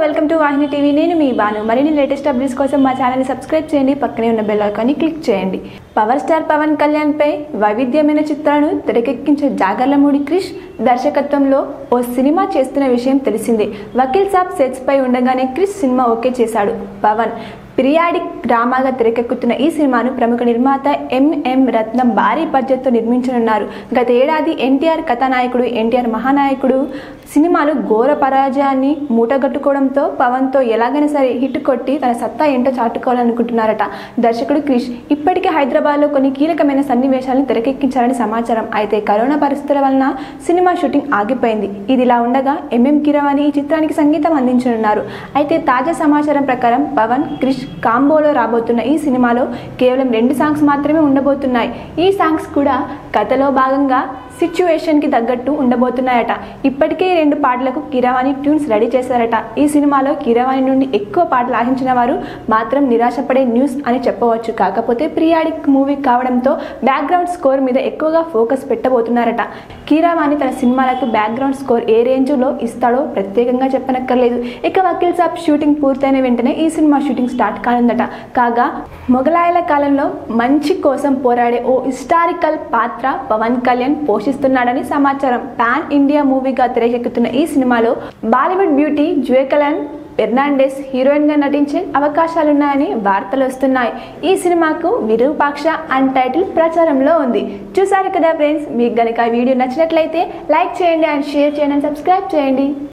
welcome to Vahini TV నేను మీ బాను మరిన్ని latest updates కోసం మా ఛానల్ని సబ్స్క్రైబ్ చేయండి పక్కనే ఉన్న బెల్ ఐకాన్ని క్లిక్ చేయండి పవర్ స్టార్ పవన్ కళ్యాణ్ పై వైవిధ్యమైన చిత్రాలను తెరకెక్కించే జాగర్లమూడి క్రిష్ దర్శకత్వంలో ఓ సినిమా చేస్తున్న విషయం తెలిసిందే వకీల్ సాబ్ సెట్స్ పై ఉండగానే క్రిష్ సినిమా ఓకే చేశాడు పవన్ పిరియాడిక్ డ్రామాగా తెరకెక్కుతున్న ఈ సినిమాను ప్రముఖ నిర్మాత ఎంఎం రత్నం భారీ బడ్జెట్తో నిర్మించనున్నారు గత ఏడాది ఎన్టీఆర్ కథానాయకుడు ఎన్టీఆర్ మహానాయకుడు సినిమాలు ఘోర పరాజయాన్ని మూటగట్టుకోవడంతో పవన్తో ఎలాగైనా సరే హిట్ కొట్టి తన సత్తా ఏంటో చాటుకోవాలనుకుంటున్నారట దర్శకుడు క్రిష్ ఇప్పటికే హైదరాబాద్లో కొన్ని కీలకమైన సన్నివేశాలను తెరకెక్కించారని సమాచారం అయితే కరోనా పరిస్థితుల వలన సినిమా షూటింగ్ ఆగిపోయింది ఇది ఇలా ఉండగా ఎంఎం కిరవాణి ఈ చిత్రానికి సంగీతం అందించనున్నారు అయితే తాజా సమాచారం ప్రకారం పవన్ క్రిష్ కాంబోలో రాబోతున్న ఈ సినిమాలో కేవలం రెండు సాంగ్స్ మాత్రమే ఉండబోతున్నాయి ఈ సాంగ్స్ కూడా కథలో భాగంగా సిచ్యువేషన్కి తగ్గట్టు ఉండబోతున్నాయట ఇప్పటికే ఈ రెండు పాటలకు కిరవాణి ట్యూన్స్ రెడీ చేశారట ఈ సినిమాలో కిరవాణి నుండి ఎక్కువ పాటలు ఆశించిన వారు మాత్రం నిరాశపడే న్యూస్ అని చెప్పవచ్చు కాకపోతే ప్రియాడిక్ మూవీ కావడంతో బ్యాక్గ్రౌండ్ స్కోర్ మీద ఎక్కువగా ఫోకస్ పెట్టబోతున్నారట కీరవాణి తన సినిమాలకు బ్యాక్గ్రౌండ్ స్కోర్ ఏ రేంజ్లో ఇస్తాడో ప్రత్యేకంగా చెప్పనక్కర్లేదు ఇక వకీల్ సాబ్ షూటింగ్ పూర్తయిన వెంటనే ఈ సినిమా షూటింగ్ స్టార్ట్ కానుందట కాగా మొఘలాయల కాలంలో మంచి కోసం పోరాడే ఓ హిస్టారికల్ పాత్ర పవన్ కళ్యాణ్ పోషిస్తున్నాడని సమాచారం పాన్ ఇండియా మూవీగా తెరకెక్కుతున్న ఈ సినిమాలో Bollywood beauty Jacqueline Fernandez heroine గా నటించే అవకాశాలున్నాయని వార్తలు వస్తున్నాయి ఈ సినిమాకు విరూపాక్ష అండ్ టైటిల్ ప్రచారంలో ఉంది చూసారు కదా ఫ్రెండ్స్ మీకు గనక వీడియో నచ్చినట్లయితే లైక్ చేయండి అండ్ షేర్ చేయండి అండ్ సబ్స్క్రైబ్ చేయండి